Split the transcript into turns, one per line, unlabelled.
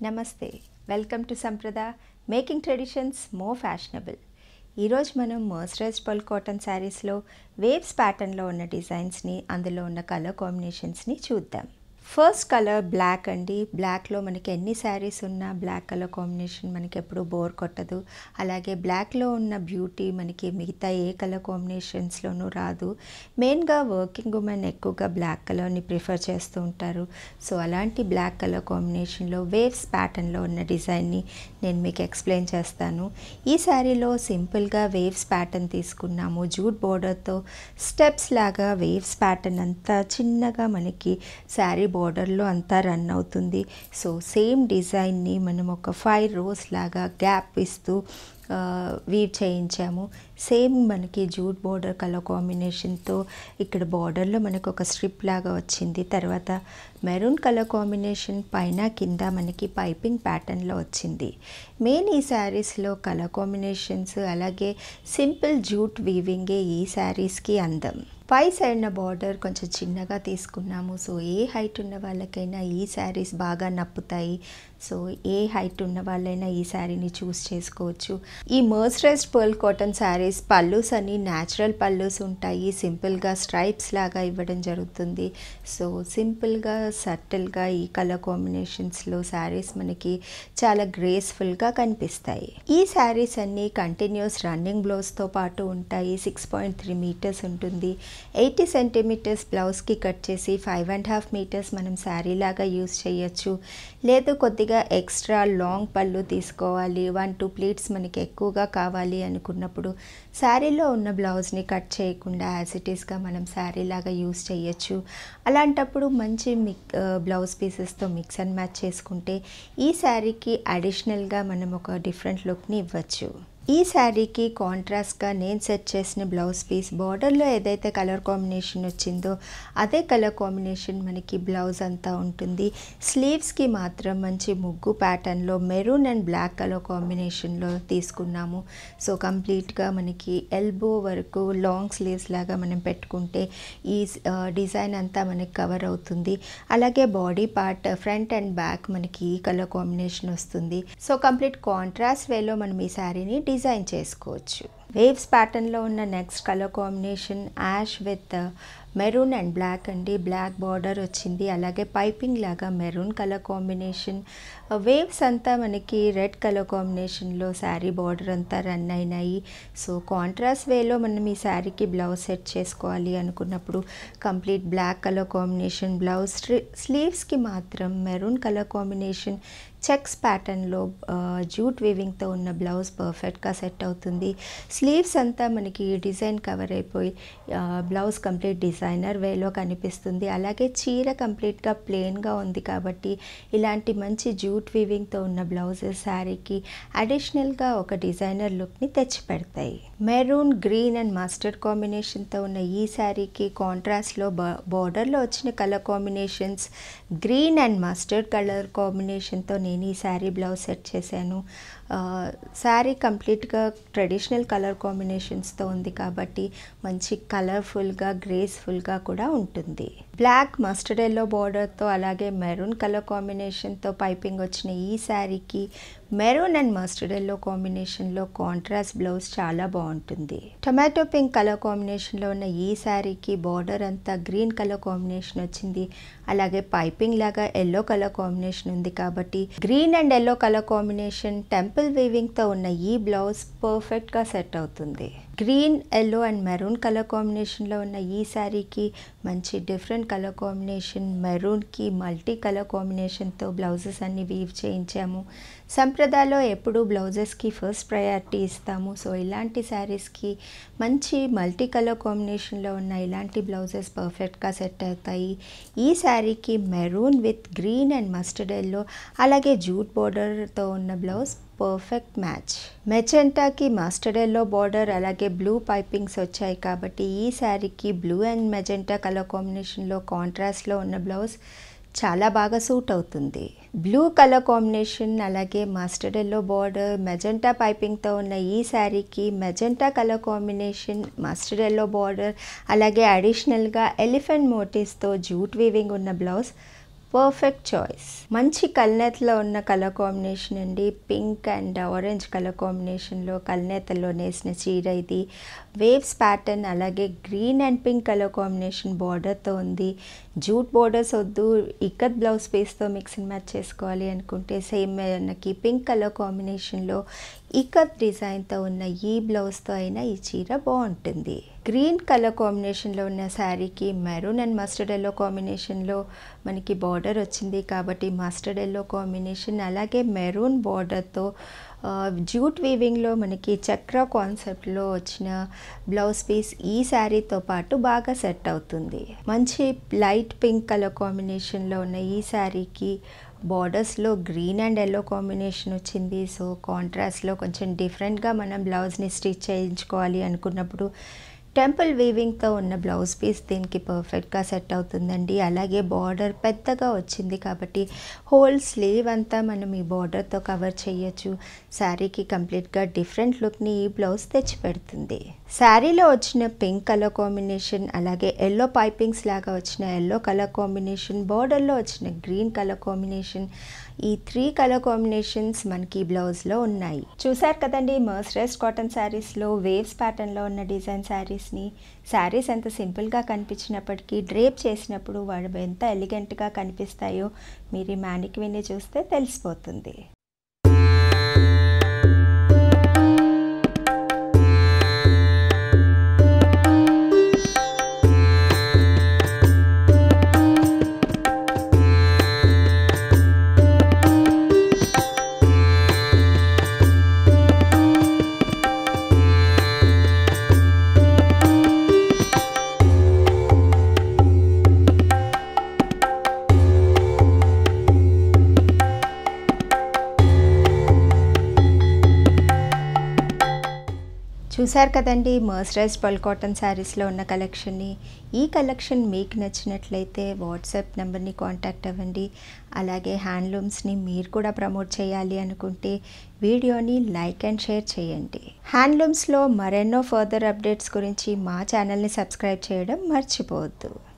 నమస్తే welcome to Sampradaya making traditions more fashionable ఈరోజు మనం మర్సరైజ్ పల్ కాటన్ శారీస్లో వేవ్స్ ప్యాటర్న్లో ఉన్న డిజైన్స్ని అందులో ఉన్న కలర్ కాంబినేషన్స్ని చూద్దాం ఫస్ట్ కలర్ బ్లాక్ అండి బ్లాక్లో మనకి ఎన్ని శారీస్ ఉన్నా బ్లాక్ కలర్ కాంబినేషన్ మనకి ఎప్పుడు బోర్ కొట్టదు అలాగే బ్లాక్లో ఉన్న బ్యూటీ మనకి మిగతా ఏ కలర్ కాంబినేషన్స్లోనూ రాదు మెయిన్గా వర్కింగ్ ఉమెన్ ఎక్కువగా బ్లాక్ కలర్ని ప్రిఫర్ చేస్తూ ఉంటారు సో అలాంటి బ్లాక్ కలర్ కాంబినేషన్లో వేవ్స్ ప్యాటర్న్లో ఉన్న డిజైన్ని నేను మీకు ఎక్స్ప్లెయిన్ చేస్తాను ఈ శారీలో సింపుల్గా వేవ్స్ ప్యాటర్న్ తీసుకున్నాము జూట్ బోర్డర్తో స్టెప్స్ లాగా వేవ్స్ ప్యాటర్న్ అంతా చిన్నగా మనకి శారీ బోర్డర్లో అంతా రన్ అవుతుంది సో సేమ్ డిజైన్ని మనం ఒక ఫైవ్ రోస్ లాగా గ్యాప్ ఇస్తూ వీవ్ చేయించాము సేమ్ మనకి జూట్ బోర్డర్ కలర్ కాంబినేషన్తో ఇక్కడ బార్డర్లో మనకు ఒక స్ట్రిప్ లాగా వచ్చింది తర్వాత మెరూన్ కలర్ కాంబినేషన్ పైన కింద మనకి పైపింగ్ ప్యాటర్న్లో వచ్చింది మెయిన్ ఈ శారీస్లో కలర్ కాంబినేషన్స్ అలాగే సింపుల్ జూట్ వీవింగే ఈ శారీస్కి అందం పై సైడ్న బార్డర్ కొంచెం చిన్నగా తీసుకున్నాము సో ఏ హైట్ ఉన్న వాళ్ళకైనా ఈ శారీస్ బాగా నప్పుతాయి సో ఏ హైట్ ఉన్న వాళ్ళైనా ఈ శారీని చూస్ చేసుకోవచ్చు ఈ mercerised pearl cotton sarees pallus అని న్యాచురల్ పల్లూస్ ఉంటాయి సింపుల్గా స్ట్రైప్స్ లాగా ఇవ్వడం జరుగుతుంది సో సింపుల్గా సటిల్గా ఈ కలర్ కాంబినేషన్స్లో శారీస్ మనకి చాలా గ్రేస్ఫుల్గా కనిపిస్తాయి ఈ శారీస్ అన్నీ కంటిన్యూస్ రన్నింగ్ బ్లౌజ్తో పాటు ఉంటాయి సిక్స్ పాయింట్ త్రీ మీటర్స్ ఉంటుంది ఎయిటీ సెంటీమీటర్స్ బ్లౌజ్కి కట్ చేసి ఫైవ్ అండ్ హాఫ్ మీటర్స్ మనం శారీ లాగా యూస్ చేయొచ్చు లేదు కొద్దిగా ఎక్స్ట్రా లాంగ్ పళ్ళు తీసుకోవాలి వన్ టూ ప్లీట్స్ మనకి ఎక్కువగా కావాలి అనుకున్నప్పుడు శారీలో ఉన్న బ్లౌజ్ని కట్ చేయకుండా యాసిటీస్గా మనం శారీ లాగా యూస్ చేయొచ్చు అలాంటప్పుడు మంచి మిక్ బ్లౌజ్ పీసెస్తో మిక్స్ అండ్ మ్యాచ్ చేసుకుంటే ఈ శారీకి అడిషనల్గా మనం ఒక డిఫరెంట్ లుక్ని ఇవ్వచ్చు ఈ శారీకి కాంట్రాస్ట్గా నేను సెట్ చేసిన బ్లౌజ్ పీస్ బార్డర్లో ఏదైతే కలర్ కాంబినేషన్ వచ్చిందో అదే కలర్ కాంబినేషన్ మనకి బ్లౌజ్ అంతా ఉంటుంది స్లీవ్స్కి మాత్రం మంచి ముగ్గు ప్యాటర్న్లో మెరూన్ అండ్ బ్లాక్ కలర్ కాంబినేషన్లో తీసుకున్నాము సో కంప్లీట్గా మనకి ఎల్బో వరకు లాంగ్ స్లీవ్స్ లాగా మనం పెట్టుకుంటే ఈ డిజైన్ అంతా మనకి కవర్ అవుతుంది అలాగే body part front and back మనకి ఈ కలర్ కాంబినేషన్ వస్తుంది సో కంప్లీట్ కాంట్రాస్ట్ వేలో మనం ఈ శారీని డిజైన్ చేసుకోవచ్చు వేవ్స్ ప్యాటర్న్లో ఉన్న next colour combination ash with maroon and black అండి బ్లాక్ బార్డర్ వచ్చింది అలాగే పైపింగ్ లాగా మెరూన్ కలర్ కాంబినేషన్ వేవ్స్ అంతా మనకి రెడ్ కలర్ కాంబినేషన్లో శారీ బార్డర్ అంతా రన్ అయినాయి సో కాంట్రాస్ట్ వేలో మనం ఈ శారీకి బ్లౌజ్ సెట్ చేసుకోవాలి అనుకున్నప్పుడు complete black colour combination blouse స్లీవ్స్కి మాత్రం మెరూన్ కలర్ కాంబినేషన్ చెక్స్ ప్యాటర్న్లో జూట్ వీవింగ్తో ఉన్న బ్లౌజ్ పర్ఫెక్ట్గా సెట్ అవుతుంది స్లీవ్స్ అంతా మనకి డిజైన్ కవర్ అయిపోయి బ్లౌజ్ కంప్లీట్ డిజైనర్ వేలో కనిపిస్తుంది అలాగే చీర కంప్లీట్గా ప్లెయిన్గా ఉంది కాబట్టి ఇలాంటి మంచి జూట్ వీవింగ్తో ఉన్న బ్లౌజెస్ శారీకి అడిషనల్గా ఒక డిజైనర్ లుక్ని తెచ్చిపెడతాయి మెరూన్ గ్రీన్ అండ్ మస్టర్డ్ కాంబినేషన్తో ఉన్న ఈ శారీకి కాంట్రాస్ట్లో బార్డర్లో వచ్చిన colour combinations green and mustard colour కాంబినేషన్తో నేను ఈ శారీ బ్లౌజ్ సెట్ చేశాను శారీ కంప్లీట్గా ట్రెడిషనల్ కలర్ కాంబినేషన్స్తో ఉంది కాబట్టి మంచి కలర్ఫుల్గా గ్రేస్ఫుల్గా కూడా ఉంటుంది బ్లాక్ మస్టర్డ్ ఎల్లో బార్డర్తో అలాగే మెరూన్ కలర్ కాంబినేషన్తో పైపింగ్ వచ్చిన ఈ శారీకి మెరూన్ అండ్ మస్టర్డ్ ఎల్లో కాంబినేషన్లో కాంట్రాస్ట్ బ్లౌజ్ చాలా బాగుంటుంది టొమాటో పింక్ కలర్ కాంబినేషన్లో ఉన్న ఈ శారీకి బార్డర్ అంతా గ్రీన్ కలర్ కాంబినేషన్ వచ్చింది అలాగే పైపింగ్ లాగా ఎల్లో కలర్ కాంబినేషన్ ఉంది కాబట్టి green and yellow colour combination temple వీవింగ్తో ఉన్న ఈ బ్లౌజ్ పర్ఫెక్ట్గా సెట్ అవుతుంది green yellow and maroon colour కాంబినేషన్లో ఉన్న ఈ శారీకి మంచి డిఫరెంట్ కలర్ కాంబినేషన్ మెరూన్కి మల్టీ కలర్ కాంబినేషన్తో బ్లౌజెస్ అన్ని వీవ్ చేయించాము సంప్రదాయలో ఎప్పుడు బ్లౌజెస్కి ఫస్ట్ ప్రయారిటీ ఇస్తాము సో ఇలాంటి శారీస్కి మంచి మల్టీ కలర్ కాంబినేషన్లో ఉన్న ఇలాంటి బ్లౌజెస్ పర్ఫెక్ట్గా సెట్ అవుతాయి ఈ శారీకి maroon with green and mustard yellow అలాగే జూట్ బార్డర్తో ఉన్న బ్లౌజ్ పర్ఫెక్ట్ మ్యాచ్ మెజెంటాకి మస్టర్డ్ ఎల్లో బార్డర్ అలాగే బ్లూ పైపింగ్స్ వచ్చాయి కాబట్టి ఈ శారీకి బ్లూ అండ్ మెజెంటా కలర్ కాంబినేషన్లో కాంట్రాస్ట్లో ఉన్న బ్లౌజ్ చాలా బాగా సూట్ అవుతుంది బ్లూ కలర్ కాంబినేషన్ అలాగే మస్టర్డ్ ఎల్లో బార్డర్ మెజెంటా పైపింగ్తో ఉన్న ఈ శారీకి magenta colour combination mustard yellow border అలాగే అడిషనల్గా ఎలిఫెంట్ మోటివ్స్తో జూట్ వీవింగ్ ఉన్న బ్లౌజ్ పర్ఫెక్ట్ చాయిస్ మంచి కల్నేతలో ఉన్న కలర్ కాంబినేషన్ అండి పింక్ అండ్ ఆరెంజ్ కలర్ కాంబినేషన్లో కల్నేతలో నేసిన చీర ఇది వేవ్స్ ప్యాటర్న్ అలాగే green and pink colour combination బార్డర్తో ఉంది జూట్ బార్డర్స్ వద్దు ఇక్కత్ బ్లౌజ్ పీస్తో మిక్స్ అండ్ మ్యాచ్ చేసుకోవాలి అనుకుంటే సేమ్ మనకి పింక్ కలర్ కాంబినేషన్లో ఇకత్ డిజైన్తో ఉన్న ఈ బ్లౌజ్తో అయినా ఈ చీర బాగుంటుంది గ్రీన్ కలర్ కాంబినేషన్లో ఉన్న శారీకి మెరూన్ అండ్ మస్టర్డ్ ఎల్లో కాంబినేషన్లో మనకి బార్డర్ వచ్చింది కాబట్టి మస్టర్డ్ ఎల్లో కాంబినేషన్ అలాగే మెరూన్ బార్డర్తో జూట్ వీవింగ్లో మనకి చక్ర కాన్సెప్ట్లో వచ్చిన బ్లౌజ్ పీస్ ఈ శారీతో పాటు బాగా సెట్ అవుతుంది మంచి లైట్ పింక్ కలర్ కాంబినేషన్లో ఉన్న ఈ శారీకి బార్డర్స్లో గ్రీన్ అండ్ ఎల్లో కాంబినేషన్ వచ్చింది సో కాంట్రాస్ట్లో కొంచెం డిఫరెంట్గా మనం బ్లౌజ్ని స్టిచ్ చేయించుకోవాలి అనుకున్నప్పుడు టెంపుల్ వీవింగ్తో ఉన్న బ్లౌజ్ పీస్ దీనికి పర్ఫెక్ట్గా సెట్ అవుతుందండి అలాగే బార్డర్ పెద్దగా వచ్చింది కాబట్టి హోల్ స్లీవ్ అంతా మనం ఈ బార్డర్తో కవర్ చేయొచ్చు శారీకి కంప్లీట్గా డిఫరెంట్ లుక్ని ఈ బ్లౌజ్ తెచ్చి పెడుతుంది శారీలో వచ్చిన పింక్ కలర్ కాంబినేషన్ అలాగే ఎల్లో పైపింగ్స్ లాగా వచ్చిన ఎల్లో కలర్ కాంబినేషన్ బార్డర్లో వచ్చిన గ్రీన్ కలర్ కాంబినేషన్ ఈ త్రీ కలర్ కాంబినేషన్స్ మనకి బ్లౌజ్లో ఉన్నాయి చూసారు కదండి మర్సరైజ్ కాటన్ శారీస్లో వేవ్స్ ప్యాటర్న్లో ఉన్న డిజైన్ శారీస్ని శారీస్ ఎంత సింపుల్గా కనిపించినప్పటికీ డ్రేప్ చేసినప్పుడు వాడు ఎంత ఎలిగెంట్గా కనిపిస్తాయో మీరు ఈ మ్యానిక్విన్ని చూస్తే తెలిసిపోతుంది చూసారు కదండి మర్సరైజ్ పల్ కాటన్ శారీస్లో ఉన్న కలెక్షన్ని ఈ కలెక్షన్ మీకు నచ్చినట్లయితే వాట్సాప్ నెంబర్ని కాంటాక్ట్ అవ్వండి అలాగే హ్యాండ్లూమ్స్ని మీరు కూడా ప్రమోట్ చేయాలి అనుకుంటే వీడియోని లైక్ అండ్ షేర్ చేయండి హ్యాండ్లూమ్స్లో మరెన్నో ఫర్దర్ అప్డేట్స్ గురించి మా ఛానల్ని సబ్స్క్రైబ్ చేయడం మర్చిపోవద్దు